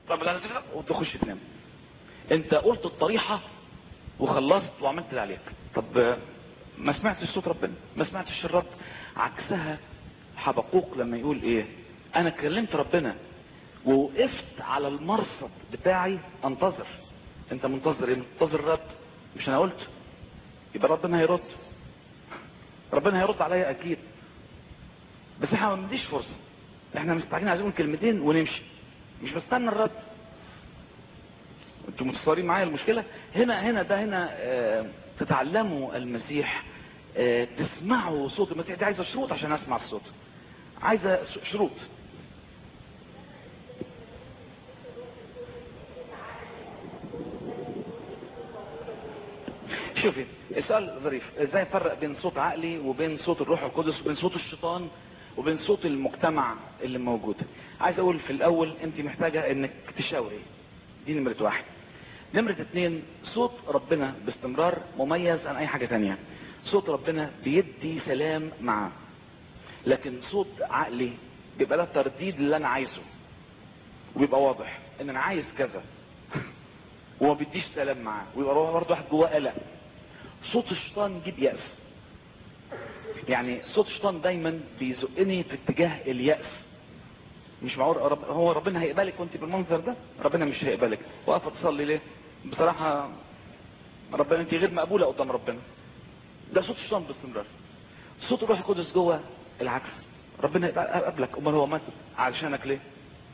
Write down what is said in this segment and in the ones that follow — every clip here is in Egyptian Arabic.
طب لا لا وتخش تنام انت قلت الطريحة وخلصت وعملت اللي عليك طب آه، ما سمعتش صوت ربنا ما سمعتش الرب عكسها حبقوق لما يقول ايه انا كلمت ربنا ووقفت على المرصد بتاعي انتظر انت منتظر ايه منتظر الرد مش انا قلت يبقى ربنا هيرد ربنا هيرد عليا اكيد بس احنا ما بنديش فرصه احنا مستعجلين عايزين نقول كلمتين ونمشي مش بستنى الرد انتوا متصورين معايا المشكله هنا هنا ده هنا آه تتعلموا المسيح آه تسمعوا صوت المسيح دي عايزه شروط عشان اسمع الصوت عايزه ش- شروط شوفي السؤال ظريف ازاي افرق بين صوت عقلي وبين صوت الروح القدس وبين صوت الشيطان وبين صوت المجتمع اللي موجود عايز اقول في الاول انت محتاجة انك تشاوري دي نمرة واحد نمرة اتنين صوت ربنا باستمرار مميز عن اي حاجة تانية صوت ربنا بيدي سلام معاه لكن صوت عقلي بيبقى ده ترديد اللي انا عايزه وبيبقى واضح ان انا عايز كذا وما بيديش سلام معاه ويبقى برضه واحد جواه قلق صوت الشيطان يجيب يأس يعني صوت الشيطان دايما بيزقني في اتجاه اليأس مش معقول رب هو ربنا هيقبلك وانت بالمنظر ده ربنا مش هيقبلك واقفه تصلي ليه بصراحه ربنا انت غير مقبوله قدام ربنا ده صوت الشيطان باستمرار صوت الروح القدس جوه العكس ربنا يبقى قبلك امال هو مات علشانك ليه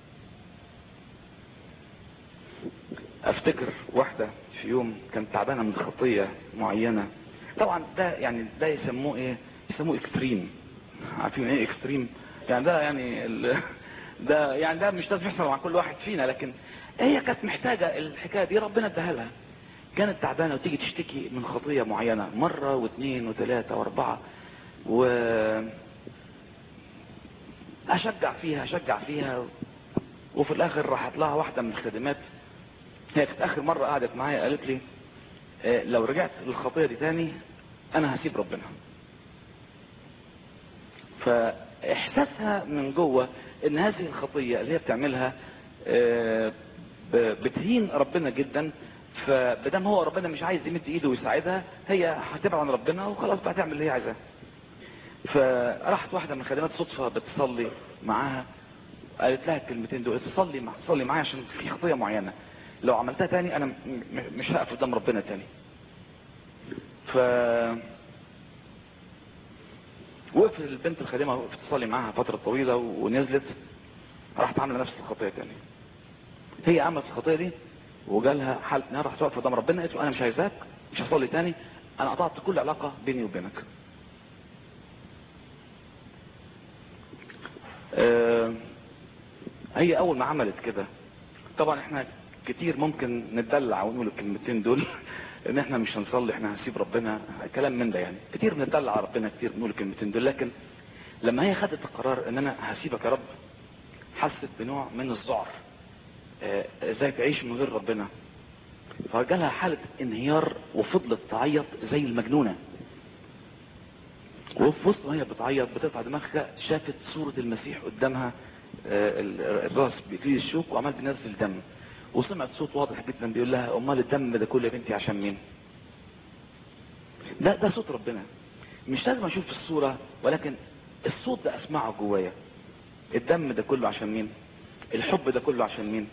افتكر واحدة في يوم كانت تعبانة من خطية معينة طبعا ده يعني ده يسموه ايه يسموه اكستريم عارفين ايه اكستريم يعني ده يعني ال... ده يعني ده مش لازم يحصل مع كل واحد فينا لكن هي كانت محتاجة الحكاية دي ربنا اداها لها كانت تعبانة وتيجي تشتكي من خطية معينة مرة واثنين وثلاثة واربعة و اشجع فيها اشجع فيها وفي الاخر راحت لها واحدة من الخادمات هي كانت اخر مرة قعدت معايا قالت لي آه، لو رجعت للخطية دي تاني انا هسيب ربنا فاحساسها من جوه ان هذه الخطية اللي هي بتعملها آه، ب- بتهين ربنا جدا فبدام هو ربنا مش عايز يمد ايده ويساعدها هي هتبعد عن ربنا وخلاص بقى تعمل اللي هي عايزاه فراحت واحدة من الخادمات صدفة بتصلي معاها قالت لها الكلمتين دول تصلي مع تصلي معايا عشان في خطية معينة لو عملتها تاني انا م- م- مش هقف قدام ربنا تاني ف وقف البنت الخادمة وقفت تصلي معاها فترة طويلة ونزلت راحت عاملة نفس الخطية تاني هي عملت الخطية دي وجالها حالة انها راحت واقفة قدام ربنا قالت له انا مش عايزاك مش هصلي تاني انا قطعت كل علاقة بيني وبينك آه، هي اول ما عملت كده طبعا احنا كتير ممكن نتدلع ونقول الكلمتين دول ان احنا مش هنصلي احنا هنسيب ربنا كلام من ده يعني كتير بنتدلع على ربنا كتير بنقول الكلمتين دول لكن لما هي خدت القرار ان انا هسيبك يا رب حست بنوع من الذعر آه، ازاي تعيش من غير ربنا فجالها حالة انهيار وفضلت تعيط زي المجنونة وفي وسط ما هي بتعيط بترفع دماغها شافت صورة المسيح قدامها آه، ال- الراس بيكليل الشوك وعمال بينزل دم وسمعت صوت واضح جدا بيقول لها امال الدم ده كله يا بنتي عشان مين ده ده صوت ربنا مش لازم اشوف الصورة ولكن الصوت ده اسمعه جوايا الدم ده كله عشان مين الحب ده كله عشان مين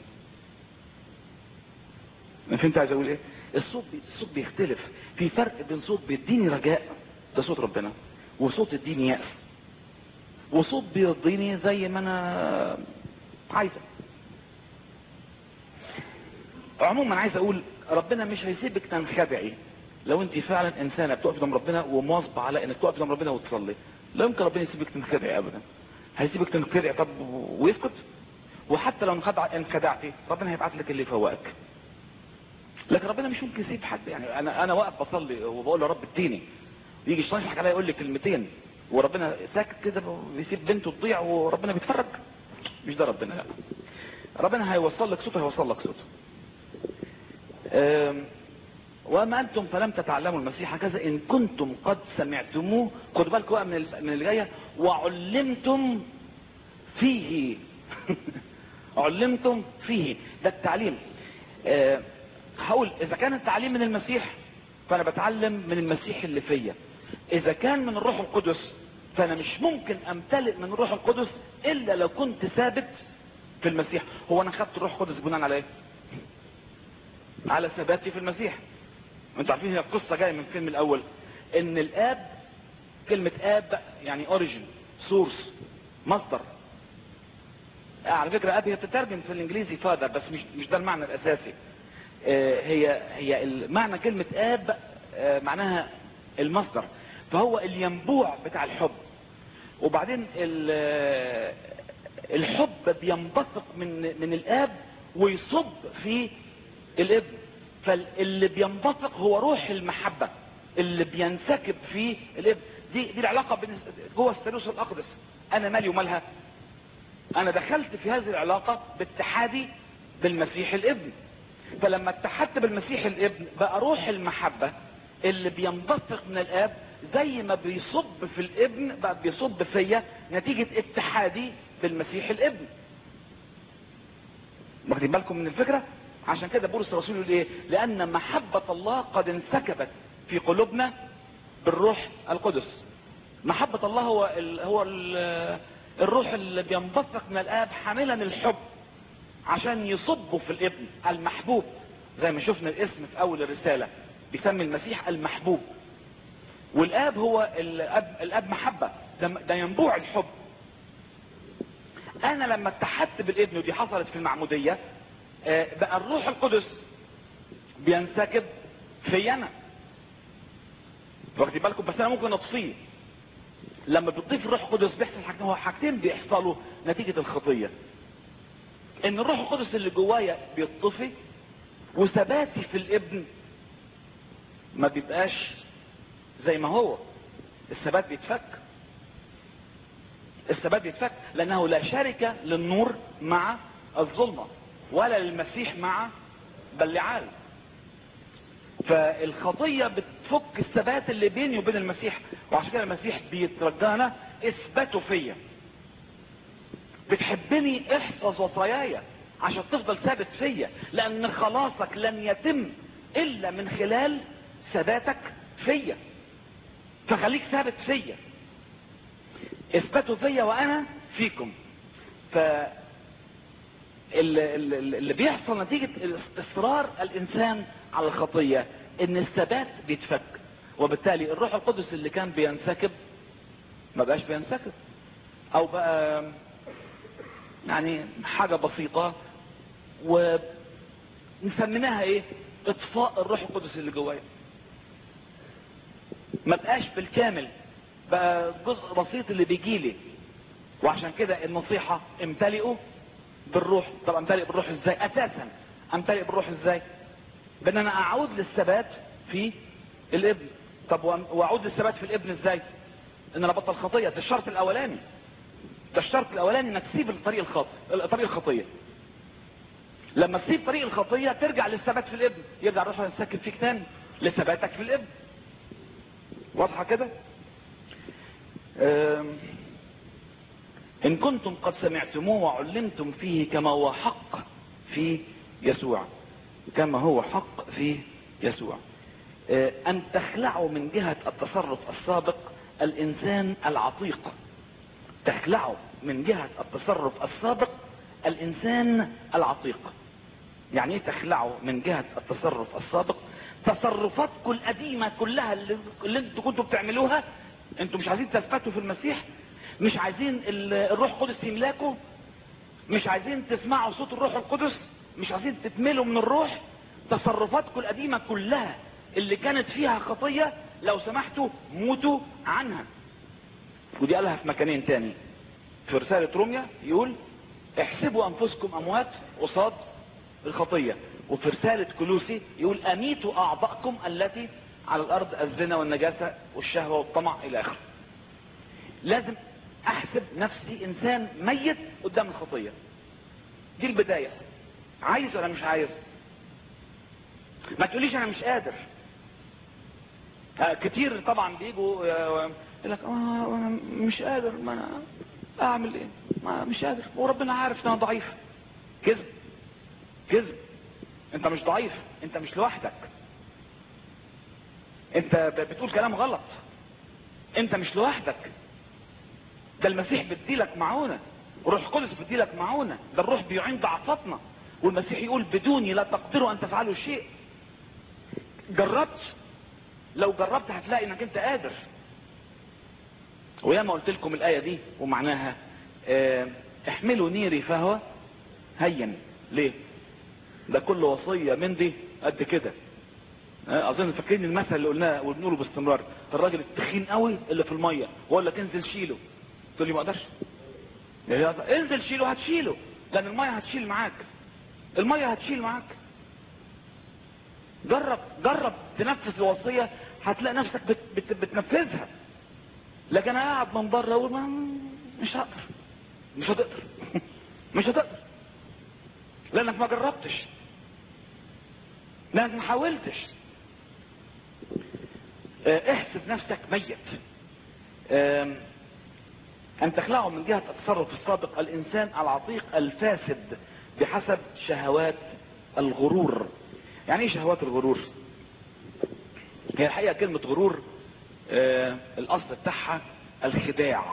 ما فهمت عايز اقول ايه الصوت بي... الصوت بيختلف في فرق بين صوت بيديني رجاء ده صوت ربنا وصوت يديني يأس وصوت بيرضيني زي ما انا عايزه عموما عايز اقول ربنا مش هيسيبك تنخدعي لو انت فعلا انسانه بتقف قدام ربنا ومواظبه على انك تقف قدام ربنا وتصلي لا يمكن ربنا يسيبك تنخدعي ابدا هيسيبك تنخدعي طب ويسكت وحتى لو انخدع انخدعتي ربنا هيبعت لك اللي يفوقك لكن ربنا مش ممكن يسيب حد يعني انا انا واقف بصلي وبقول يا رب اديني يجي الشيطان يضحك عليا يقول لي كلمتين وربنا ساكت كده بيسيب بنته تضيع وربنا بيتفرج مش ده ربنا لا ربنا هيوصل لك صوته هيوصل لك صوته أم، وما انتم فلم تتعلموا المسيح هكذا ان كنتم قد سمعتموه خدوا بالكم بقى من ال- من اللي جايه وعلمتم فيه علمتم فيه ده التعليم أه هقول اذا كان التعليم من المسيح فانا بتعلم من المسيح اللي فيا اذا كان من الروح القدس فانا مش ممكن امتلئ من الروح القدس الا لو كنت ثابت في المسيح هو انا خدت الروح القدس بناء على ايه على ثباتي في المسيح انتوا عارفين هي القصه جايه من فين من الاول ان الاب كلمه اب يعني اوريجين سورس مصدر آه على فكره اب هي بتترجم في الانجليزي فادر بس مش مش ده المعنى الاساسي آه هي هي معنى كلمه اب آه معناها المصدر فهو الينبوع بتاع الحب وبعدين الحب بينبثق من من الاب ويصب في الابن فاللي بينبثق هو روح المحبة اللي بينسكب في الابن دي دي العلاقة بين جوه الثالوث الاقدس انا مالي ومالها انا دخلت في هذه العلاقة باتحادي بالمسيح الابن فلما اتحدت بالمسيح الابن بقى روح المحبة اللي بينبثق من الاب زي ما بيصب في الابن بقى بيصب فيا نتيجة اتحادي بالمسيح الابن واخدين بالكم من الفكرة عشان كده بولس الرسول يقول ايه لان محبة الله قد انسكبت في قلوبنا بالروح القدس محبة الله هو ال هو ال الروح اللي بينبثق من الاب حاملا الحب عشان يصبوا في الابن المحبوب زي ما شفنا الاسم في اول الرسالة بيسمي المسيح المحبوب والاب هو الاب, الاب محبة ده, ده ينبوع الحب انا لما اتحدت بالابن ودي حصلت في المعمودية بقى الروح القدس بينسكب في انا واخدين بالكم بس انا ممكن اطفيه لما بتضيف الروح القدس بيحصل حاجتين هو حاجتين بيحصلوا نتيجة الخطية ان الروح القدس اللي جوايا بيطفي وثباتي في الابن ما بيبقاش زي ما هو الثبات بيتفك الثبات بيتفك لانه لا شركة للنور مع الظلمة ولا للمسيح مع بلعال فالخطية بتفك الثبات اللي بيني وبين المسيح وعشان كده المسيح بيترجانا اثبتوا فيا بتحبني احفظ وصاياي عشان تفضل ثابت فيا لان خلاصك لن يتم الا من خلال ثباتك فيا فخليك ثابت فيا اثبتوا فيا وانا فيكم ف اللي, اللي بيحصل نتيجة اصرار الانسان على الخطية ان الثبات بيتفك وبالتالي الروح القدس اللي كان بينسكب ما بقاش بينسكب او بقى يعني حاجة بسيطة ونسميناها ايه اطفاء الروح القدس اللي جوايا ما بقاش بالكامل بقى جزء بسيط اللي بيجيلي وعشان كده النصيحة امتلئوا بالروح طب امتلئ بالروح ازاي اساسا امتلئ بالروح ازاي بان انا اعود للثبات في الابن طب واعود للثبات في الابن ازاي ان انا بطل خطية ده الشرط الاولاني ده الشرط الاولاني انك تسيب الطريق الخطي طريق الخطية لما تسيب طريق الخطية ترجع للثبات في الابن يرجع الروح ينسكب فيك تاني لثباتك في الابن واضحة كده ان كنتم قد سمعتموه وعلمتم فيه كما هو حق في يسوع كما هو حق في يسوع ان تخلعوا من جهة التصرف السابق الانسان العتيق تخلعوا من جهة التصرف السابق الانسان العتيق يعني ايه تخلعوا من جهة التصرف السابق تصرفاتكم القديمة كلها اللي, اللي انتوا كنتوا بتعملوها انتوا مش عايزين تثبتوا في المسيح مش عايزين الروح القدس يملاكوا مش عايزين تسمعوا صوت الروح القدس مش عايزين تتملوا من الروح تصرفاتكم القديمة كلها اللي كانت فيها خطية لو سمحتوا موتوا عنها ودي قالها في مكانين تاني في رسالة روميا يقول احسبوا انفسكم اموات قصاد الخطية وفي رسالة كلوسي يقول اميتوا اعضاءكم التي على الارض الزنا والنجاسة والشهوة والطمع الى اخره لازم احسب نفسي انسان ميت قدام الخطية دي البداية عايز ولا مش عايز ما تقوليش انا مش قادر آه كتير طبعا بيجوا يقول لك اه انا مش قادر ما انا اعمل ايه ما مش قادر وربنا عارف ان انا ضعيف كذب كذب انت مش ضعيف انت مش لوحدك انت ب- بتقول كلام غلط انت مش لوحدك ده المسيح بيديلك معونة والروح القدس بيديلك معونة ده الروح بيعين ضعفاتنا والمسيح يقول بدوني لا تقدروا ان تفعلوا شيء جربت لو جربت هتلاقي انك انت قادر وياما قلت لكم الايه دي ومعناها آه، احملوا نيري فهو هين ليه ده كل وصيه من دي قد كده آه، اظن فاكرين المثل اللي قلناه وبنقوله باستمرار الراجل التخين قوي اللي في الميه واقول لك انزل شيله تقول لي ما اقدرش يا يا- انزل شيله هتشيله لان الميه هتشيل معاك الميه هتشيل معاك جرب جرب تنفذ الوصيه هتلاقي نفسك بت بت بتنفذها لكن انا قاعد من بره اقول ما- مش هقدر مش هتقدر مش هتقدر لانك ما جربتش لانك ما حاولتش آه، احسب نفسك ميت آم، ان تخلعه من جهة التصرف السابق الانسان العتيق الفاسد بحسب شهوات الغرور يعني ايه شهوات الغرور هي الحقيقة كلمة غرور آه الاصل بتاعها الخداع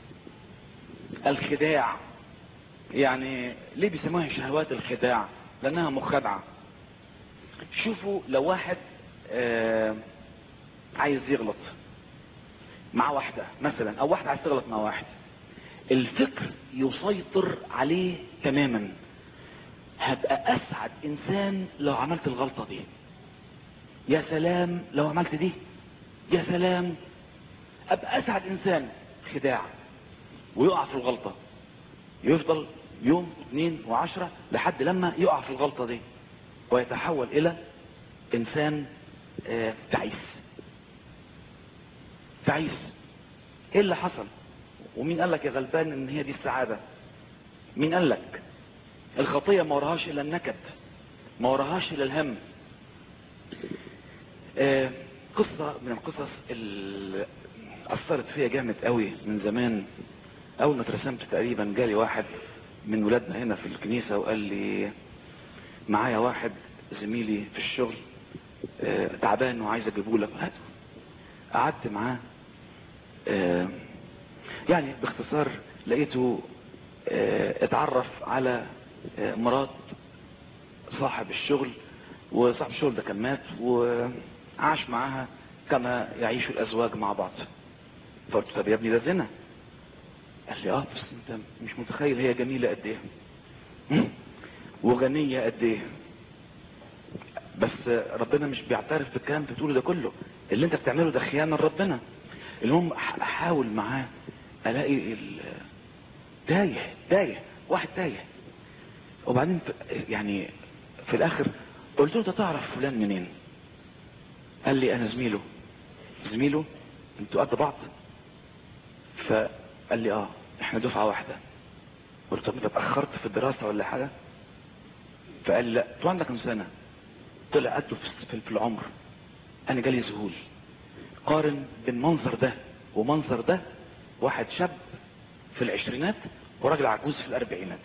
الخداع يعني ليه بيسموها شهوات الخداع لانها مخادعة شوفوا لو واحد آه عايز يغلط مع واحدة مثلا او واحدة عايز تغلط مع واحد الفكر يسيطر عليه تماما هبقى اسعد انسان لو عملت الغلطة دي يا سلام لو عملت دي يا سلام ابقى اسعد انسان خداع ويقع في الغلطة يفضل يوم اثنين وعشرة لحد لما يقع في الغلطة دي ويتحول الى انسان آه، تعيس تعيس ايه اللي حصل ومين قال لك يا غلبان ان هي دي السعادة مين قال لك الخطية ما وراهاش الا النكد ما وراهاش الا الهم آه، قصة من القصص اللي اثرت فيا جامد قوي من زمان اول ما اترسمت تقريبا جالي واحد من ولادنا هنا في الكنيسة وقال لي معايا واحد زميلي في الشغل آه، تعبان وعايز اجيبه لك هاته قعدت معاه آه، يعني باختصار لقيته آه، اتعرف على آه، مرات صاحب الشغل وصاحب الشغل ده كان مات وعاش معاها كما يعيش الازواج مع بعض فقلت طب يا ابني ده زنا قال لي اه بس انت مش متخيل هي جميله قد ايه مم؟ وغنيه قد ايه بس ربنا مش بيعترف بالكلام اللي بتقوله ده كله اللي انت بتعمله ده خيانه لربنا المهم أح- احاول معاه الاقي ال- تايه تايه واحد تايه وبعدين ف- يعني في الاخر قلت له انت تعرف فلان منين قال لي انا زميله زميله انتوا قد بعض فقال لي اه احنا دفعه واحده قلت طب انت اتاخرت في الدراسه ولا حاجه فقال لي لا انتوا عندك كام سنه طلع قده في- في- في العمر انا جالي ذهول قارن بين منظر ده ومنظر ده واحد شاب في العشرينات وراجل عجوز في الاربعينات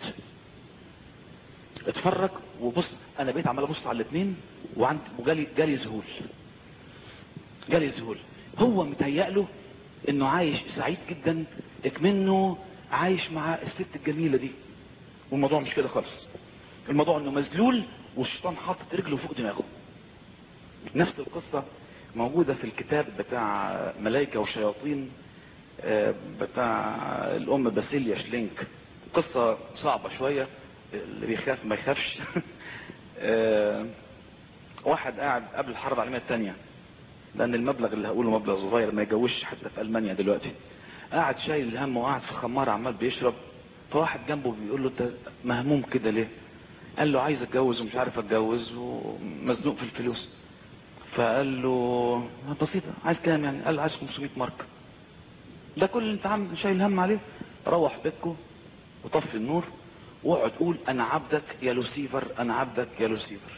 اتفرج وبص انا بقيت عمال ابص على الاثنين وعند وجالي جالي ذهول جالي ذهول هو متهيأ له انه عايش سعيد جدا اكمنه عايش مع الست الجميله دي والموضوع مش كده خالص الموضوع انه مذلول والشيطان حاطط رجله فوق دماغه نفس القصة موجودة في الكتاب بتاع ملائكة وشياطين آه، بتاع الأم باسيليا شلينك قصة صعبة شوية اللي بيخاف ما يخافش آه، واحد قاعد قبل الحرب العالمية الثانية لأن المبلغ اللي هقوله مبلغ صغير ما يجوزش حتى في ألمانيا دلوقتي قاعد شايل الهم وقاعد في خمارة عمال بيشرب فواحد جنبه بيقول له انت مهموم كده ليه قال له عايز اتجوز ومش عارف اتجوز ومزنوق في الفلوس فقال له بسيطة عايز كام يعني قال له عايز 500 مارك ده كل اللي انت عم شايل هم عليه روح بيتكم وطفي النور واقعد قول انا عبدك يا لوسيفر انا عبدك يا لوسيفر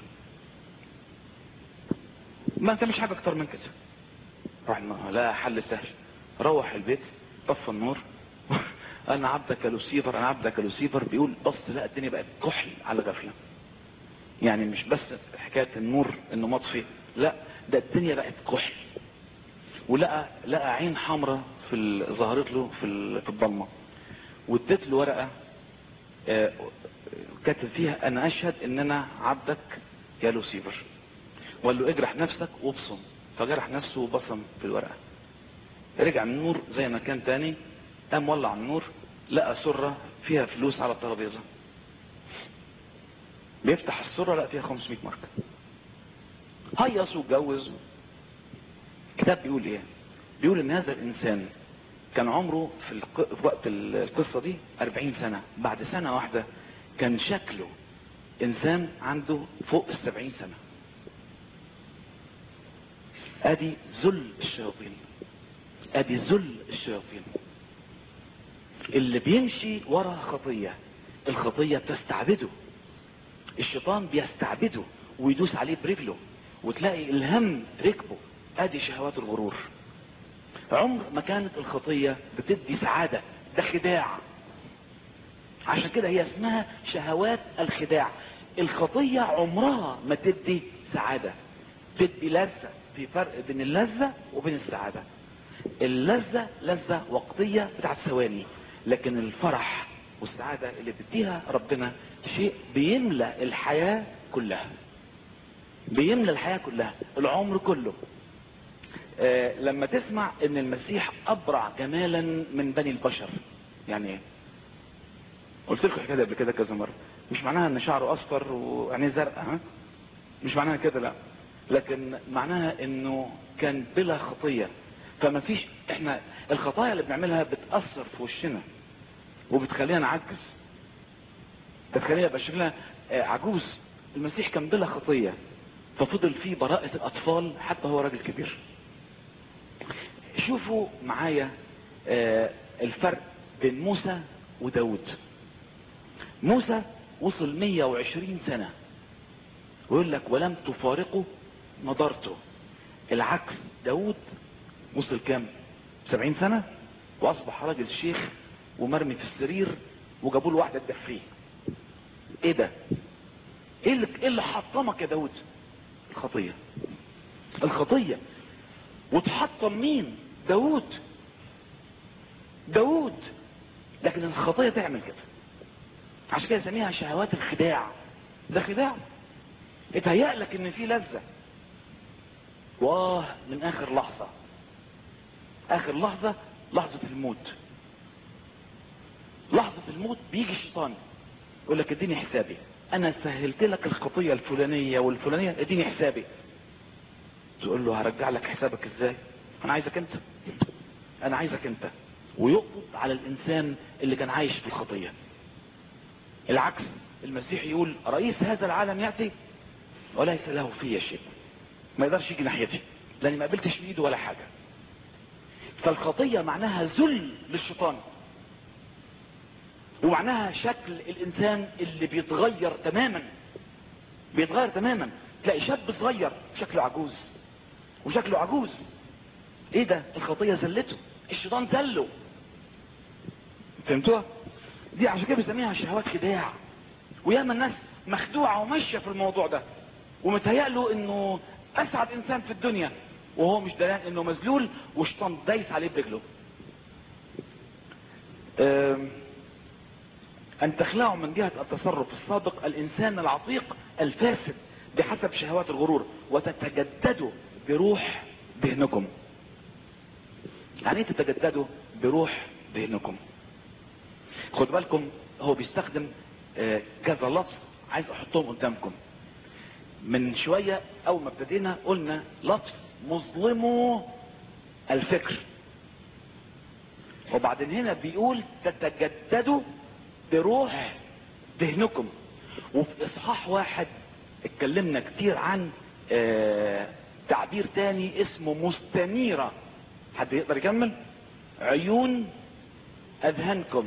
ما انت مش حاجة اكتر من كده راح لا حل سهل روح البيت طفى النور انا عبدك يا لوسيفر انا عبدك يا لوسيفر بيقول بص لا الدنيا بقت كحل على غفله يعني مش بس حكايه النور انه مطفي لا ده الدنيا بقت كحل ولقى لقى عين حمراء في ال- ظهرت له في ال- في الضلمه واديت له ورقه آه، كاتب فيها انا اشهد ان انا عبدك يا لوسيفر وقال له اجرح نفسك وابصم فجرح نفسه وبصم في الورقه رجع النور زي ما كان تاني قام ولع النور لقى سره فيها فلوس على الترابيزه بيفتح السره لقى فيها 500 ماركه هيص واتجوز الكتاب بيقول ايه بيقول ان هذا الانسان كان عمره في, الق... في وقت ال- القصه دي 40 سنه بعد سنه واحده كان شكله انسان عنده فوق ال 70 سنه ادي ذل الشياطين ادي ذل الشياطين اللي بيمشي ورا خطيه الخطيه بتستعبده الشيطان بيستعبده ويدوس عليه برجله وتلاقي الهم ركبه ادي شهوات الغرور عمر ما كانت الخطيه بتدي سعاده ده خداع عشان كده هي اسمها شهوات الخداع الخطيه عمرها ما تدي سعاده تدي لذه في فرق بين اللذه وبين السعاده اللذه لذه وقتيه بتاعت ثواني لكن الفرح والسعاده اللي بيديها ربنا شيء بيملى الحياه كلها بيملى الحياه كلها العمر كله آه لما تسمع ان المسيح ابرع جمالا من بني البشر يعني ايه قلت لكم الحكايه دي قبل كده كذا مره مش معناها ان شعره اصفر وعينيه زرقاء ها مش معناها كده لا لكن معناها انه كان بلا خطيه فما فيش احنا الخطايا اللي بنعملها بتاثر في وشنا وبتخلينا نعجز بتخلينا يبقى شكلنا آه، عجوز المسيح كان بلا خطيه ففضل فيه براءة الأطفال حتى هو راجل كبير شوفوا معايا آه، الفرق بين موسى وداود موسى وصل 120 سنة ويقول لك ولم تفارقه نظرته العكس داود وصل كام 70 سنة واصبح راجل شيخ ومرمي في السرير وجابوا له واحدة تدفيه ايه ده ايه اللي, إيه اللي حطمك يا داود الخطية الخطية وتحطم مين داود داود لكن الخطية تعمل كده عشان كده يسميها شهوات الخداع ده خداع اتهيأ لك ان في لذة واه من اخر لحظة اخر لحظة لحظة الموت لحظة الموت بيجي الشيطان يقول لك اديني حسابي انا سهلت لك الخطية الفلانية والفلانية اديني حسابي تقول له هرجع لك حسابك ازاي انا عايزك انت انا عايزك انت ويقبض على الانسان اللي كان عايش في الخطية العكس المسيح يقول رئيس هذا العالم يأتي وليس له في شيء ما يقدرش يجي ناحيتي لاني ما قبلتش في ايده ولا حاجة فالخطية معناها ذل للشيطان ومعناها شكل الانسان اللي بيتغير تماما بيتغير تماما تلاقي شاب صغير شكله عجوز وشكله عجوز ايه ده الخطية زلته الشيطان زله فهمتوها دي عشان كده بيسميها شهوات خداع وياما الناس مخدوعة وماشية في الموضوع ده ومتهيأ له انه اسعد انسان في الدنيا وهو مش دريان انه مذلول والشيطان دايس عليه برجله أم، ان تخلعوا من جهة التصرف السابق الانسان العتيق الفاسد بحسب شهوات الغرور وتتجددوا بروح ذهنكم يعني ايه تتجددوا بروح ذهنكم خد بالكم هو بيستخدم آه، كذا لفظ عايز احطهم قدامكم من شوية اول ما ابتدينا قلنا لفظ مظلمه الفكر وبعدين هنا بيقول تتجددوا بروح ذهنكم وفي اصحاح واحد اتكلمنا كتير عن آه تعبير تاني اسمه مستنيرة حد يقدر يكمل عيون اذهانكم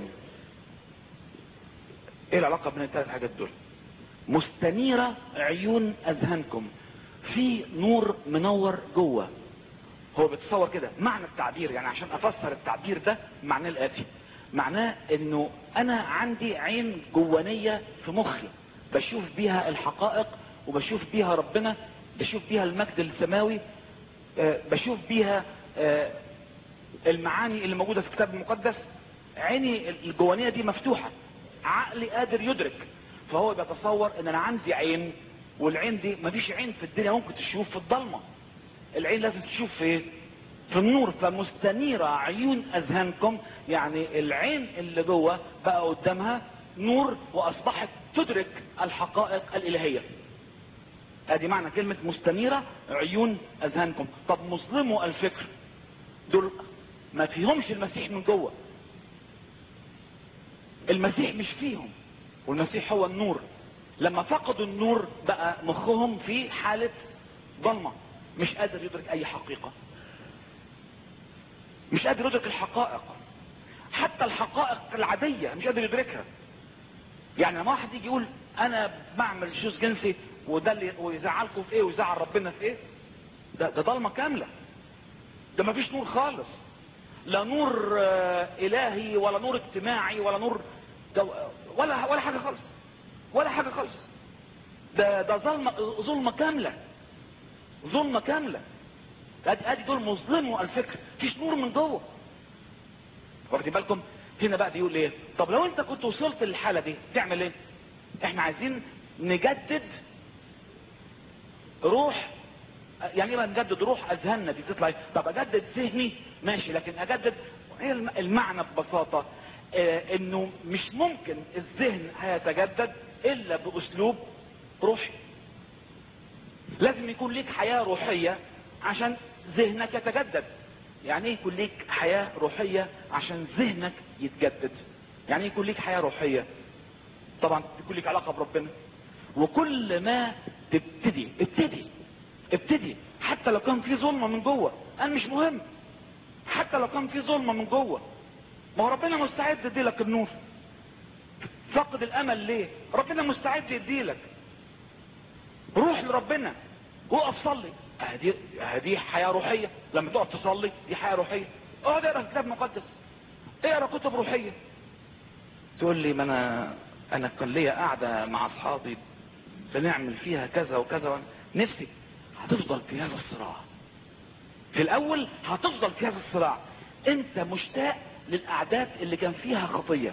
ايه العلاقة بين الثلاث حاجات دول مستنيرة عيون اذهانكم في نور منور جوه هو بتصور كده معنى التعبير يعني عشان افسر التعبير ده معناه الاتي معناه انه انا عندي عين جوانية في مخي بشوف بيها الحقائق وبشوف بيها ربنا بشوف بيها المجد السماوي آه، بشوف بيها آه، المعاني اللي موجودة في الكتاب المقدس عيني الجوانية دي مفتوحة عقلي قادر يدرك فهو بيتصور ان انا عندي عين والعين دي مفيش عين في الدنيا ممكن تشوف في الضلمة العين لازم تشوف في ايه في النور فمستنيرة عيون اذهانكم يعني العين اللي جوه بقى قدامها نور واصبحت تدرك الحقائق الالهية ادي معنى كلمة مستنيرة عيون اذهانكم طب مظلموا الفكر دول ما فيهمش المسيح من جوه المسيح مش فيهم والمسيح هو النور لما فقدوا النور بقى مخهم في حالة ضلمة مش قادر يدرك اي حقيقة مش قادر يدرك الحقائق حتى الحقائق العادية مش قادر يدركها يعني لما واحد يجي يقول انا بعمل شوز جنسي وده اللي ويزعلكم في ايه ويزعل ربنا في ايه ده ده ضلمه كامله ده مفيش نور خالص لا نور آه، الهي ولا نور اجتماعي ولا نور ده ولا ولا حاجه خالص ولا حاجه خالص ده ده ظلمه ظلمه كامله ظلمه كامله ادي ادي دول مظلموا الفكر مفيش نور من جوه واخدين بالكم هنا بقى بيقول ايه طب لو انت كنت وصلت للحاله دي تعمل ايه احنا عايزين نجدد روح يعني ايه بقى نجدد روح اذهاننا دي تطلع ايه طب اجدد ذهني ماشي لكن اجدد ايه الم- المعنى ببساطه آه انه مش ممكن الذهن هيتجدد الا باسلوب روحي لازم يكون ليك حياه روحيه عشان ذهنك يتجدد يعني ايه يكون ليك حياه روحيه عشان ذهنك يتجدد يعني ايه يكون ليك حياه روحيه طبعا يكون ليك علاقه بربنا وكل ما تبتدي ابتدي ابتدي حتى لو كان في ظلمه من جوه انا مش مهم حتى لو كان في ظلمه من جوه ما هو ربنا مستعد يديلك النور فقد الامل ليه ربنا مستعد يديلك روح لربنا وقف صلي هدي هدي حياه روحيه لما تقف تصلي دي حياه روحيه اقعد اقرا كتاب مقدس اقرا كتب روحيه تقول لي ما انا انا كان ليا قاعده مع اصحابي بنعمل فيها كذا وكذا و... نفسي هتفضل في هذا الصراع في الاول هتفضل في هذا الصراع انت مشتاق للاعداد اللي كان فيها خطيه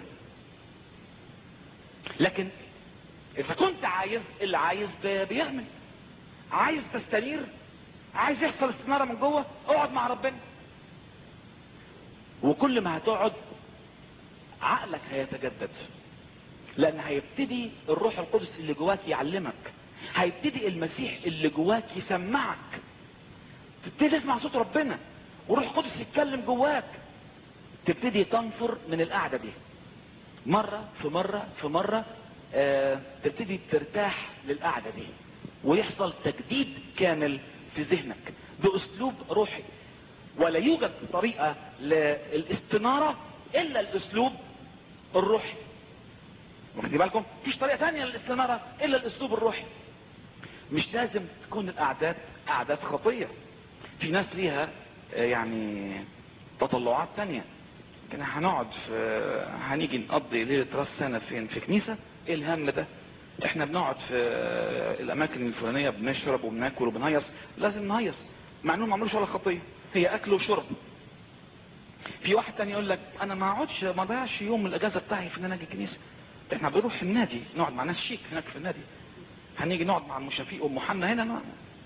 لكن اذا كنت عايز اللي عايز ب- بيعمل عايز تستنير عايز يحصل استنارة من جوه اقعد مع ربنا وكل ما هتقعد عقلك هيتجدد لان هيبتدي الروح القدس اللي جواك يعلمك هيبتدي المسيح اللي جواك يسمعك تبتدي تسمع صوت ربنا وروح القدس يتكلم جواك تبتدي تنفر من القعده دي مرة في مرة في مرة آه تبتدي ترتاح للقعدة دي ويحصل تجديد كامل في ذهنك باسلوب روحي ولا يوجد طريقة للاستنارة الا الاسلوب الروحي واخدين بالكم مفيش طريقة تانية للاستنارة الا الاسلوب الروحي مش لازم تكون الاعداد اعداد خطية في ناس ليها آه، يعني تطلعات تانية لكن هنقعد في هنيجي نقضي ليله راس سنه فين في كنيسه ايه الهم ده احنا بنقعد في الاماكن الفلانيه بنشرب وبناكل وبنهيص لازم نهيص مع انهم ما عملوش ولا خطيه هي اكل وشرب في واحد تاني يقول لك انا ما اقعدش ما اضيعش يوم من الاجازه بتاعي في ان انا اجي الكنيسه احنا بنروح النادي نقعد مع ناس شيك هناك في النادي هنيجي نقعد مع ام شفيق وام حنا هنا ما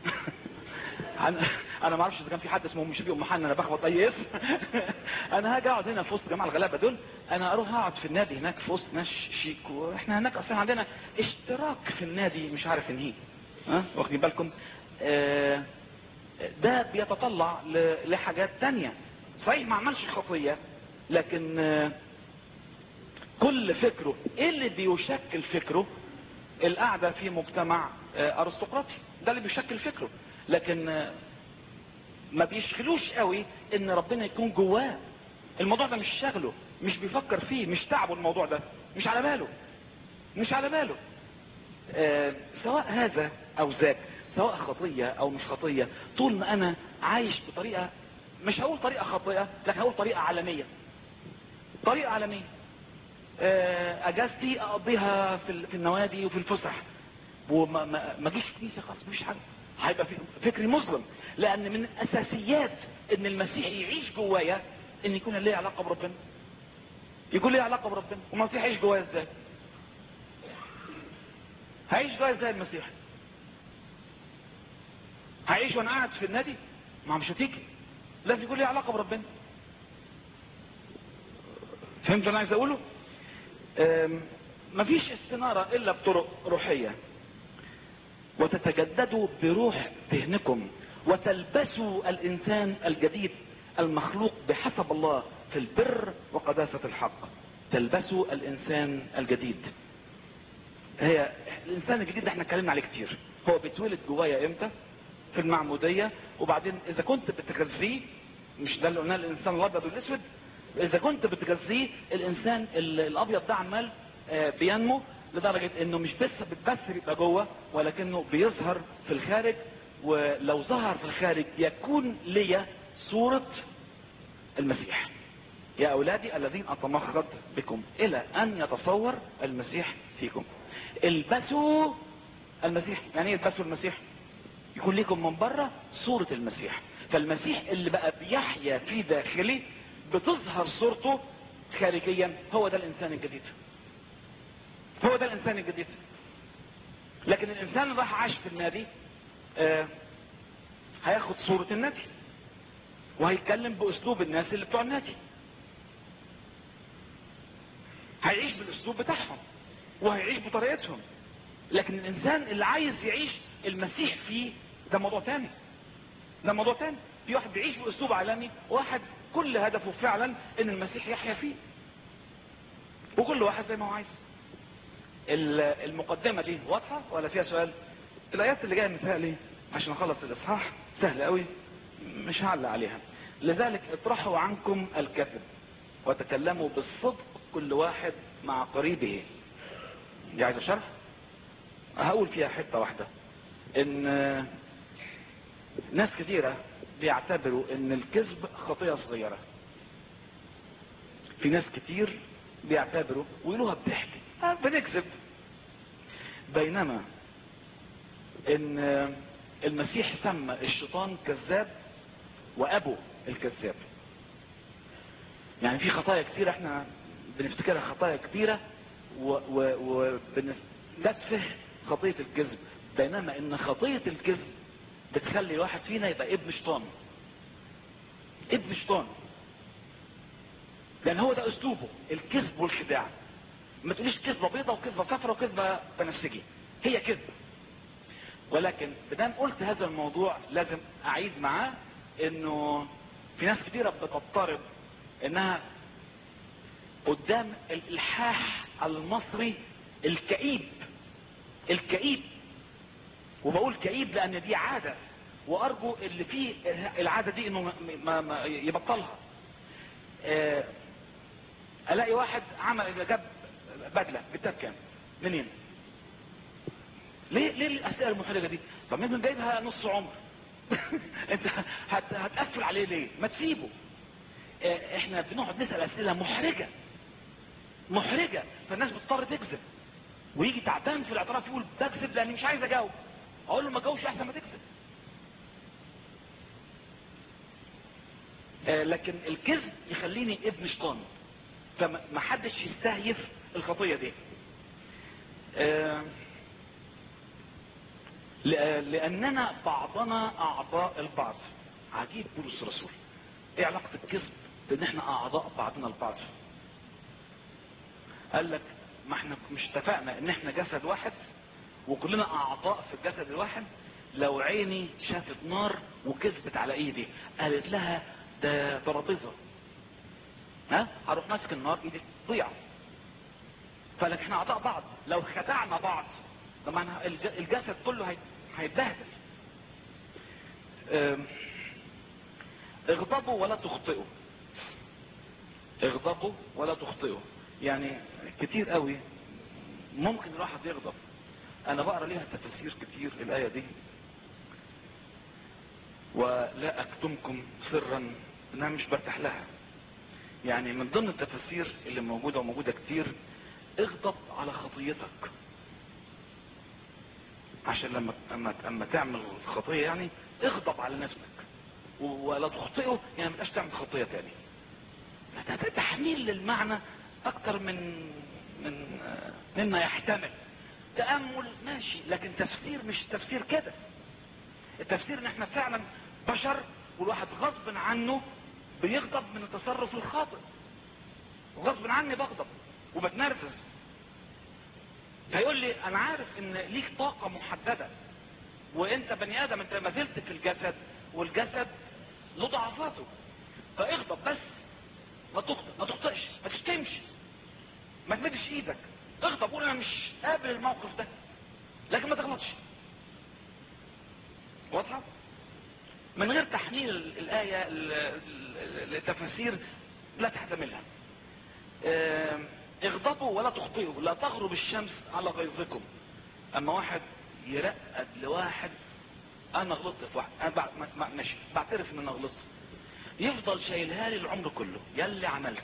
انا انا ما اعرفش اذا كان في حد اسمه ام شفيق ام حنا انا بخبط اي اسم انا هاجي اقعد هنا في وسط جماعه الغلابه دول انا اروح اقعد في النادي هناك في وسط ناس شيك واحنا هناك اصلا عندنا اشتراك في النادي مش عارف ان ايه ها واخدين بالكم آه ده بيتطلع ل- لحاجات تانية صحيح ما عملش خطيه لكن آه كل فكره ايه اللي بيشكل فكره القعدة في مجتمع آه، ارستقراطي ده اللي بيشكل فكره لكن آه، ما بيشغلوش قوي ان ربنا يكون جواه الموضوع ده مش شغله مش بيفكر فيه مش تعبه الموضوع ده مش على باله مش على باله آه، سواء هذا او ذاك سواء خطية او مش خطية طول ما انا عايش بطريقة مش هقول طريقة خطيئة لكن هقول طريقة عالمية طريقة عالمية آه، اجازتي اقضيها في ال- في النوادي وفي الفسح وما ما ما اجيش كنيسه خلاص مفيش حاجه هيبقى في فكري مظلم لان من اساسيات ان المسيح يعيش جوايا ان يكون ليه علاقه بربنا يكون ليه علاقه بربنا والمسيح يعيش جوايا ازاي هيعيش جوايا ازاي المسيح هعيش وانا قاعد في النادي ما مش هتيجي لازم يكون ليه علاقه بربنا فهمت اللي انا عايز اقوله أم، مفيش استنارة الا بطرق روحية وتتجددوا بروح ذهنكم وتلبسوا الانسان الجديد المخلوق بحسب الله في البر وقداسة الحق تلبسوا الانسان الجديد هي الانسان الجديد ده احنا اتكلمنا عليه كتير هو بيتولد جوايا امتى في المعمودية وبعدين اذا كنت بتغذيه مش ده اللي قلناه الانسان الابيض والاسود اذا كنت بتغذيه الانسان ال- الابيض ده عمال آه، بينمو لدرجة انه مش بس بس بيبقى جوه ولكنه بيظهر في الخارج ولو ظهر في الخارج يكون ليا صورة المسيح يا اولادي الذين اتمخض بكم الى ان يتصور المسيح فيكم البسوا المسيح يعني ايه البسوا المسيح يكون لكم من بره صورة المسيح فالمسيح اللي بقى بيحيا في داخلي بتظهر صورته خارجيا هو ده الانسان الجديد هو ده الانسان الجديد لكن الانسان اللي راح عاش في النادي آه هياخد صورة النادي وهيتكلم باسلوب الناس اللي بتوع النادي هيعيش بالاسلوب بتاعهم وهيعيش بطريقتهم لكن الانسان اللي عايز يعيش المسيح فيه ده موضوع تاني ده موضوع تاني في واحد بيعيش باسلوب عالمي واحد كل هدفه فعلا ان المسيح يحيا فيه وكل واحد زي ما هو عايز ال- المقدمه دي واضحه ولا فيها سؤال الايات اللي جايه متهيألي عشان اخلص الاصحاح سهله قوي مش هعلق عليها لذلك اطرحوا عنكم الكذب وتكلموا بالصدق كل واحد مع قريبه دي عايزه شرح هقول فيها حته واحده ان ناس كثيره بيعتبروا ان الكذب خطيه صغيره في ناس كتير بيعتبروا ويقولوها بضحك آه بنكذب بينما ان المسيح سمى الشيطان كذاب وابو الكذاب يعني في خطايا كتيرة احنا بنفتكرها خطايا كتيرة وبنستدفه خطية الكذب بينما ان خطية الكذب بتخلي الواحد فينا يبقى ابن شيطان ابن شيطان لان هو ده اسلوبه الكذب والخداع ما تقوليش كذبة بيضة وكذبة صفرة وكذبة بنفسجي هي كذب ولكن بدام قلت هذا الموضوع لازم اعيد معاه انه في ناس كتيرة بتضطرب انها قدام الالحاح المصري الكئيب الكئيب وبقول كئيب لان دي عادة وارجو اللي فيه العادة دي انه ما ما يبطلها آه، الاقي واحد عمل جاب بدلة بالتكام منين ليه ليه الاسئله المحرجه دي طب ما جايبها نص عمر انت هت... هتقفل عليه ليه ما تسيبه اه احنا بنقعد نسال اسئله محرجه محرجه فالناس بتضطر تكذب ويجي تعبان في الاعتراف يقول بكذب لاني مش عايز اجاوب اقول له ما تجاوبش احسن ما تكذب اه لكن الكذب يخليني ابن شيطان فما حدش يستهيف الخطيه دي اه لاننا بعضنا اعضاء البعض عجيب بولس الرسول ايه علاقة الكذب بان احنا اعضاء بعضنا البعض قال لك ما احنا مش اتفقنا ان احنا جسد واحد وكلنا اعضاء في الجسد الواحد لو عيني شافت نار وكذبت على ايدي قالت لها ده ترابيزه ها هروح ماسك النار ايدي تضيع فلك احنا اعضاء بعض لو خدعنا بعض طبعا الجسد كله هيتبهدل اغضبوا ولا تخطئوا اغضبوا ولا تخطئوا يعني كتير قوي ممكن الواحد يغضب انا بقرا ليها تفاسير كتير الايه دي ولا اكتمكم سرا انا مش برتاح لها يعني من ضمن التفاسير اللي موجودة وموجودة كتير اغضب على خطيتك عشان لما اما اما تعمل خطيه يعني اغضب على نفسك ولا تخطئه يعني ما تبقاش تعمل خطيه تاني ده تحميل للمعنى اكتر من من مما يحتمل تامل ماشي لكن تفسير مش تفسير كده التفسير ان احنا فعلا بشر والواحد غصب عنه بيغضب من التصرف الخاطئ وغصب عني بغضب وبتنرفز فيقول لي انا عارف ان ليك طاقة محددة وانت بني ادم انت ما زلت في الجسد والجسد له ضعفاته فاغضب بس ما تخطئ ما تخطئش ما تشتمش ما تمدش ايدك اغضب قول انا مش قابل الموقف ده لكن ما تغلطش واضحة من غير تحميل الآية التفاسير لا تحتملها اه اغضبوا ولا تخطئوا لا تغرب الشمس على غيظكم اما واحد يرقد لواحد انا غلطت في واحد انا ماشي بعترف ان انا غلطت يفضل شايلها لي العمر كله يا اللي عملت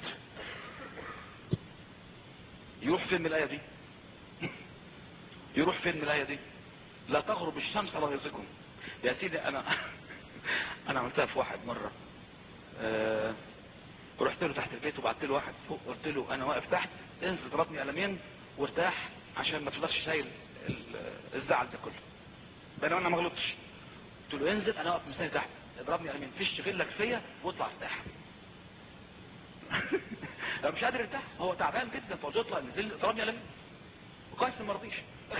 يروح فين من الايه دي يروح فين من الايه دي لا تغرب الشمس على غيظكم يا سيدي انا انا عملتها في واحد مره أه ورحت له تحت البيت وبعت له واحد فوق قلت له انا واقف تحت انزل ضربني قلمين وارتاح عشان ما تفضلش شايل الزعل ده كله بينما انا ما غلطتش قلت له انزل انا واقف مستني تحت اضربني قلمين فيش غلك فيا واطلع ارتاح لو مش قادر يرتاح هو تعبان جدا فقلت له اطلع نزل ضربني قلمين وكويس ما رضيش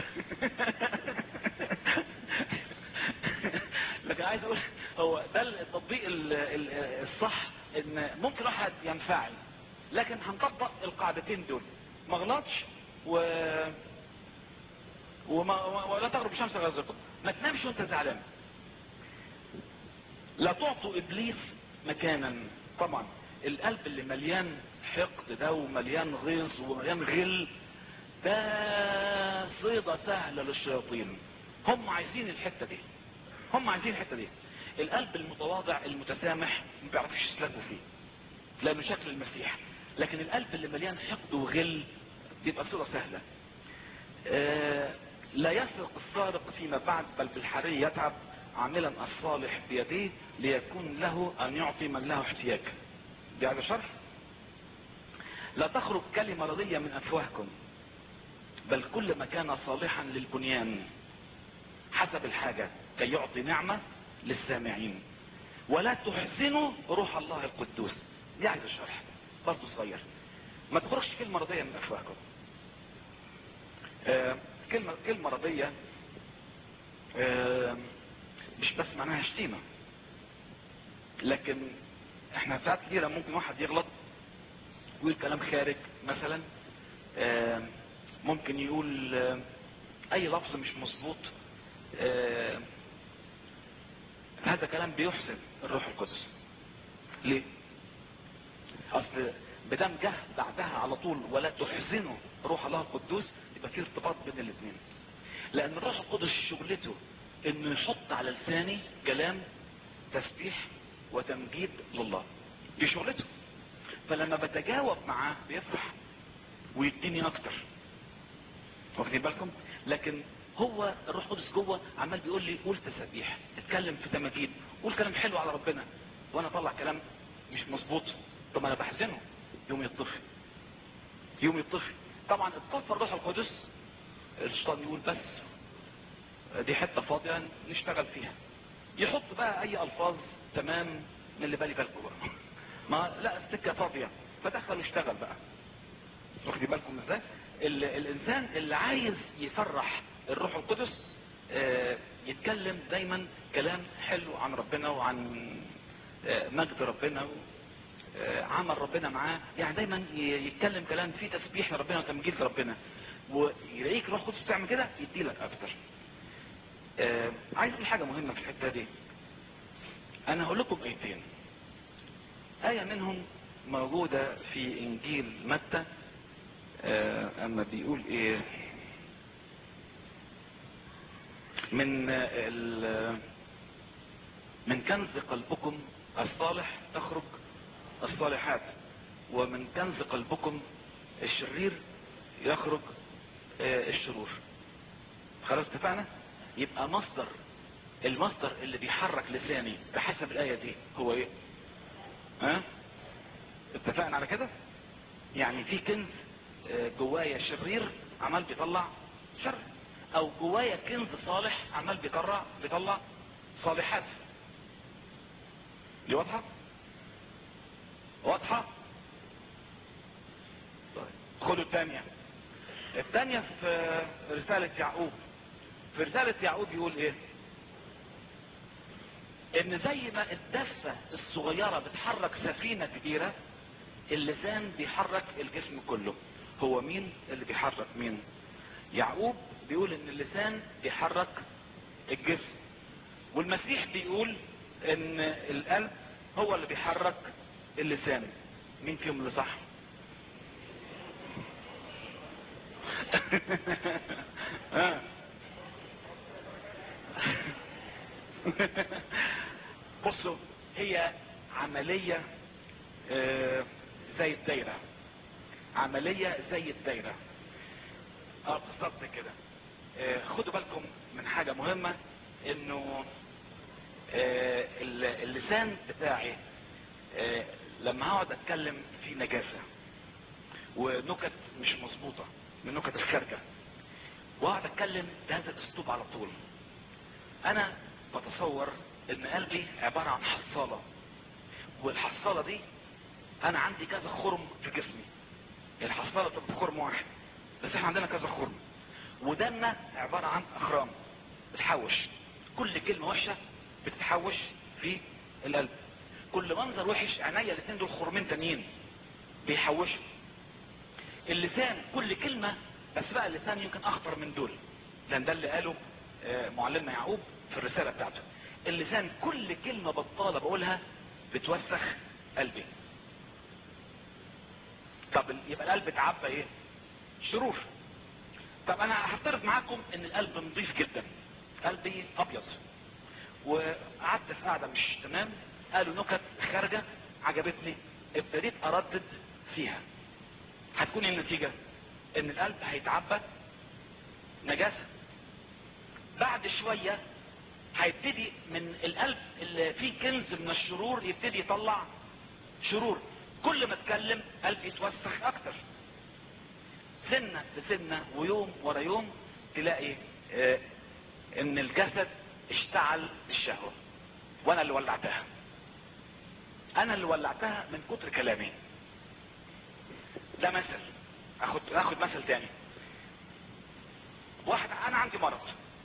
لكن عايز اقول هو ده التطبيق الصح ان ممكن واحد ينفعل لكن هنطبق القاعدتين دول ما غلطش و وما ولا تغرب الشمس غيظكم ما تنامش وانت زعلان لا تعطوا ابليس مكانا طبعا القلب اللي مليان حقد ده ومليان غيظ ومليان غل ده صيدة سهلة للشياطين هم عايزين الحتة دي هم عايزين الحتة دي القلب المتواضع المتسامح ما بيعرفش يسلكوا فيه لانه شكل المسيح لكن القلب اللي مليان حقد وغل بيبقى صورة سهلة آه لا يسرق السارق فيما بعد بل بالحري يتعب عاملا الصالح بيديه ليكون له ان يعطي من له احتياج دي على شرح لا تخرج كلمة رضية من افواهكم بل كل ما كان صالحا للبنيان حسب الحاجة كي يعطي نعمة للسامعين ولا تحزنوا روح الله القدوس دي عايز الشرح برضه صغير ما تخرجش كلمة رضية من افواهكم آه كلمة كلمة رضية آه مش بس معناها شتيمة لكن احنا ساعات كتيرة ممكن واحد يغلط ويقول كلام خارج مثلا آه ممكن يقول آه اي لفظ مش مظبوط آه هذا كلام بيحسن الروح القدس ليه اصل بدم جه بعدها على طول ولا تحزنه روح الله القدوس يبقى في ارتباط بين الاثنين لان الروح القدس شغلته انه يحط على لساني كلام تسبيح وتمجيد لله دي شغلته فلما بتجاوب معاه بيفرح ويديني اكتر واخدين بالكم لكن هو الروح القدس جوه عمال بيقول لي قول تسابيح اتكلم في تماجيد قول كلام حلو على ربنا وانا اطلع كلام مش مظبوط طب انا بحزنه يوم يطفي يوم يطفي طبعا اطفى الروح القدس الشيطان يقول بس دي حته فاضيه نشتغل فيها يحط بقى اي الفاظ تمام من اللي بالي بالكم بقى ما لا السكه فاضيه فدخل واشتغل بقى واخدين بالكم ازاي الانسان اللي عايز يفرح الروح القدس آه يتكلم دايما كلام حلو عن ربنا وعن آه مجد ربنا آه عمل ربنا معاه يعني دايما يتكلم كلام فيه تسبيح لربنا وتمجيد لربنا ويلاقيك الروح القدس بتعمل كده يديلك اكتر عايز اقول حاجه مهمه في الحته دي انا هقول لكم ايتين ايه منهم موجوده في انجيل متى اما بيقول ايه من من كنز قلبكم الصالح تخرج الصالحات ومن كنز قلبكم الشرير يخرج آه، الشرور خلاص اتفقنا يبقى مصدر المصدر اللي بيحرك لساني بحسب الآية دي هو ايه ها اتفقنا على كده يعني في كنز آه، جوايا شرير عمال بيطلع شر او جوايا كنز صالح عمال بيطلع بيطلع صالحات دي واضحة واضحة طيب خدوا الثانية الثانية في رسالة يعقوب في رسالة يعقوب يقول ايه ان زي ما الدفة الصغيرة بتحرك سفينة كبيرة اللسان بيحرك الجسم كله هو مين اللي بيحرك مين يعقوب بيقول ان اللسان بيحرك الجسم والمسيح بيقول ان القلب هو اللي بيحرك اللسان مين فيهم اللي صح آه. بصوا هي عملية آه، زي الدايرة عملية زي الدايرة اه بالظبط كده آه، خدوا بالكم من حاجة مهمة انه آه، ال- اللسان بتاعي آه، لما هقعد اتكلم في نجاسة ونكت مش مظبوطة من نكت الخارجة واقعد اتكلم بهذا الاسلوب على طول انا بتصور ان قلبي عبارة عن حصالة والحصالة دي انا عندي كذا خرم في جسمي الحصالة بتبقى خرم واحد بس احنا عندنا كذا خرم ودنا عبارة عن اخرام بتحوش كل كلمة وحشة بتتحوش في القلب كل منظر وحش عينيا الاثنين دول خرمين تانيين بيحوشوا اللسان كل كلمة بس بقى اللسان يمكن اخطر من دول لان ده اللي قاله آه، معلمنا يعقوب في الرسالة بتاعته اللسان كل كلمة بطالة بقولها بتوسخ قلبي طب يبقى القلب اتعبى ايه شرور طب انا هفترض معاكم ان القلب نظيف جدا قلبي ابيض وقعدت في قاعدة مش تمام قالوا نكت خارجة عجبتني ابتديت اردد فيها هتكون إيه النتيجة ان القلب هيتعبى نجاسة بعد شوية هيبتدي من القلب اللي فيه كنز من الشرور يبتدي يطلع شرور كل ما اتكلم قلبي يتوسخ اكتر سنة بسنة ويوم ورا يوم تلاقي آه ان الجسد اشتعل بالشهوة وانا اللي ولعتها انا اللي ولعتها من كتر كلامي ده مثل اخد اخد مثل تاني واحد انا عندي مرض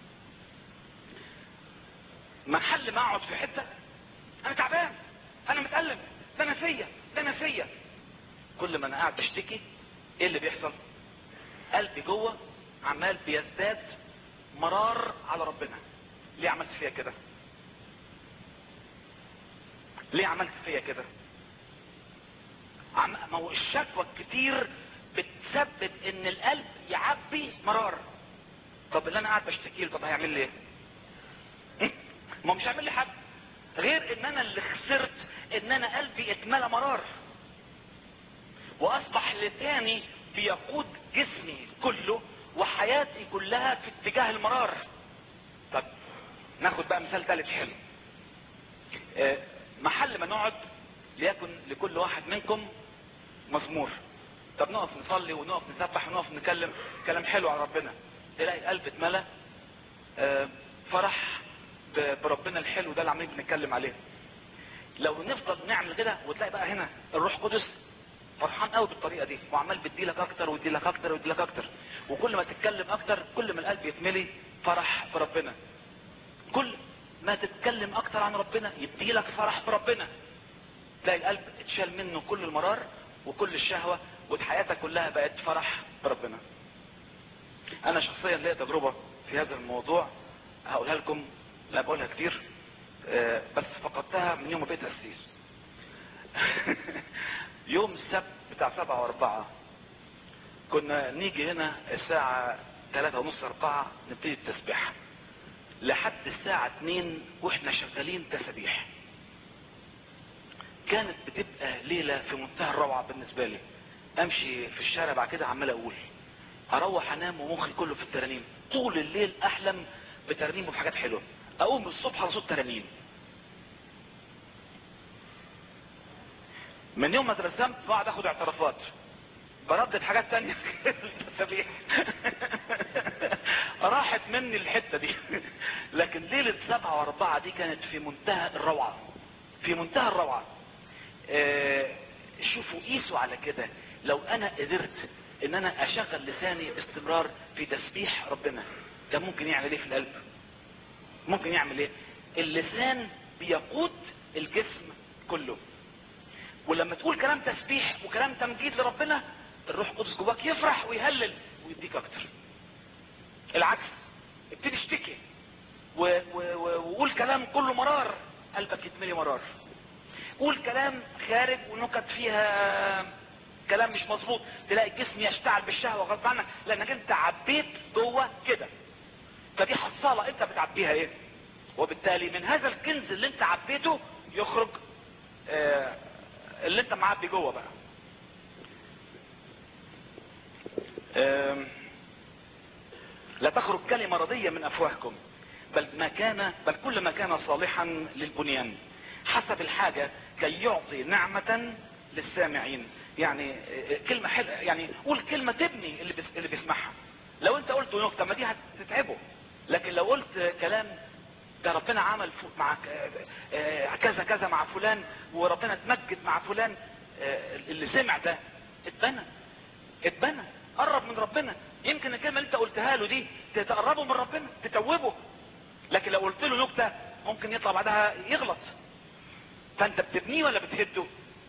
محل ما اقعد في حته انا تعبان انا متألم ده انا فيا ده انا فيا كل ما انا قاعد بشتكي ايه اللي بيحصل قلبي جوه عمال بيزداد مرار على ربنا ليه عملت فيا كده ليه عملت فيا كده عم... ما هو الشكوى الكتير بتسبب ان القلب يعبي مرار طب اللي انا قاعد بشتكي له طب هيعمل لي ايه إيه؟ ما هو مش هيعمل لي حاجه غير ان انا اللي خسرت ان انا قلبي اتملى مرار واصبح لساني بيقود جسمي كله وحياتي كلها في اتجاه المرار طب ناخد بقى مثال ثالث حلو آه، محل ما نقعد ليكن لكل واحد منكم مزمور طب نقف نصلي ونقف نسبح ونقف نتكلم كلام حلو عن ربنا تلاقي القلب اتملى آه، فرح ب- بربنا الحلو ده اللي عمالين بنتكلم عليه لو نفضل نعمل كده وتلاقي بقى هنا الروح القدس فرحان قوي بالطريقه دي وعمال بيديلك اكتر ويديلك اكتر ويديلك اكتر وكل ما تتكلم اكتر كل ما القلب يتملي فرح في ربنا كل ما تتكلم اكتر عن ربنا يديلك فرح في ربنا تلاقي القلب اتشال منه كل المرار وكل الشهوة وحياتك كلها بقت فرح بربنا انا شخصيا ليا تجربة في هذا الموضوع هقولها لكم لا بقولها كتير آه، بس فقدتها من يوم ما بقيت قسيس يوم السبت بتاع سبعة واربعة كنا نيجي هنا الساعة ثلاثة ونص اربعة نبتدي التسبيح لحد الساعة اتنين واحنا شغالين تسبيح كانت بتبقى ليلة في منتهى الروعة بالنسبة لي امشي في الشارع بعد كده عمال اقول اروح انام ومخي كله في الترانيم طول الليل احلم بترنيم وفي حاجات حلوة اقوم الصبح على صوت ترانيم من يوم ما ترسمت بقعد اخد اعترافات بردد حاجات تانية التسابيح راحت مني الحتة دي لكن ليلة سبعة واربعة دي كانت في منتهى الروعة في منتهى الروعة آه شوفوا قيسوا على كده لو انا قدرت ان انا اشغل لساني باستمرار في تسبيح ربنا كان ممكن يعمل ايه في القلب ممكن يعمل ايه اللسان بيقود الجسم كله ولما تقول كلام تسبيح وكلام تمجيد لربنا الروح القدس جواك يفرح ويهلل ويديك اكتر العكس ابتدي اشتكي و- و- و- وقول كلام كله مرار قلبك يتملي مرار قول كلام خارج ونكت فيها كلام مش مظبوط تلاقي الجسم يشتعل بالشهوه غصب عنك لانك انت عبيت جوه كده فدي حصاله انت بتعبيها ايه وبالتالي من هذا الكنز اللي انت عبيته يخرج آه اللي انت معبي جوه بقى آم، لا تخرج كلمة رضية من أفواهكم بل ما كان بل كل ما كان صالحا للبنيان حسب الحاجة كي يعطي نعمة للسامعين يعني آه، كلمة حلوة يعني قول كلمة تبني اللي بيس- اللي بيسمعها لو انت قلت نكتة ما دي هتتعبه لكن لو قلت كلام ده ربنا عمل فوق مع ك- آه، كذا كذا مع فلان وربنا اتمجد مع فلان آه، اللي سمع ده اتبنى اتبنى قرب من ربنا يمكن الكلمه اللي انت قلتها له دي تقربه من ربنا تتوبه لكن لو قلت له نكته ممكن يطلع بعدها يغلط فانت بتبنيه ولا بتهده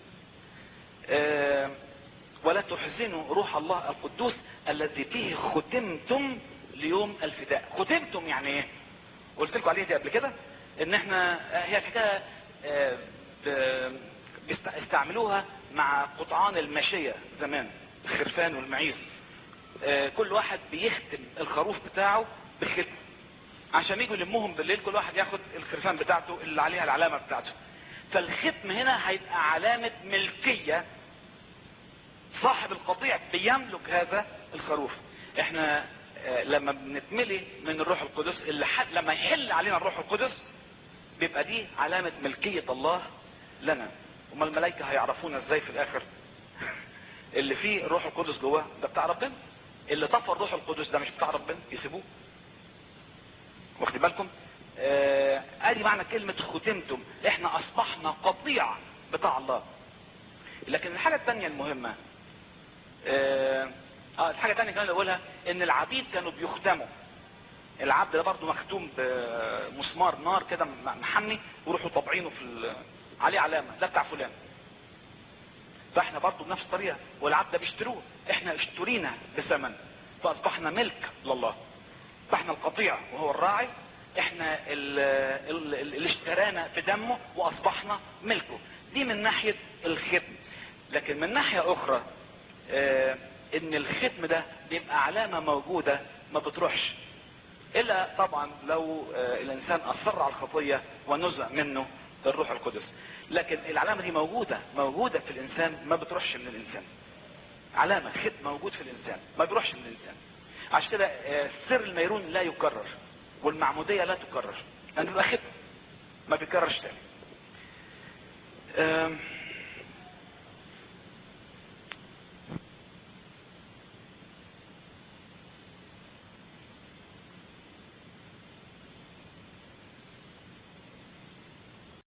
آه، ولا تحزنوا روح الله القدوس الذي به ختمتم ليوم الفداء ختمتم يعني ايه قلت لكم عليه دي قبل كده ان احنا آه، هي الحكايه آه، ب- بيست- استعملوها مع قطعان الماشيه زمان الخرفان والمعيز آه، كل واحد بيختم الخروف بتاعه بختم عشان يجوا يلموهم بالليل كل واحد ياخد الخرفان بتاعته اللي عليها العلامه بتاعته فالختم هنا هيبقى علامه ملكيه صاحب القطيع بيملك هذا الخروف احنا آه، لما بنتملي من الروح القدس اللي حد لما يحل علينا الروح القدس بيبقى دي علامة ملكية الله لنا وما الملائكة هيعرفونا ازاي في الاخر اللي فيه الروح القدس جواه ده بتاع ربنا اللي طفى الروح القدس ده مش بتاع ربنا يسيبوه واخد بالكم آه، ادي معنى كلمة ختمتم احنا اصبحنا قطيع بتاع الله لكن الحاجة التانية المهمة اه آه، الحاجة التانية كمان اللي اقولها ان العبيد كانوا بيختموا العبد ده برضه مختوم بمسمار نار كده م- محمي ويروحوا طابعينه في ال- عليه علامة ده بتاع فلان فاحنا برضه بنفس الطريقة والعبد ده بيشتروه احنا اشترينا بثمن فاصبحنا ملك لله فاحنا القطيع وهو الراعي احنا ال- ال- ال- اللي اشترانا بدمه واصبحنا ملكه دي من ناحية الختم لكن من ناحية اخرى اه ان الختم ده بيبقى علامة موجودة ما بتروحش الا طبعا لو آه، الانسان اصر على الخطية ونزع منه الروح القدس لكن العلامة دي موجودة موجودة في الانسان ما بتروحش من الانسان علامة ختم موجود في الانسان ما بيروحش من الانسان عشان كده آه، سر الميرون لا يكرر والمعمودية لا تكرر لانه بيبقى ختم ما بيكررش تاني آم،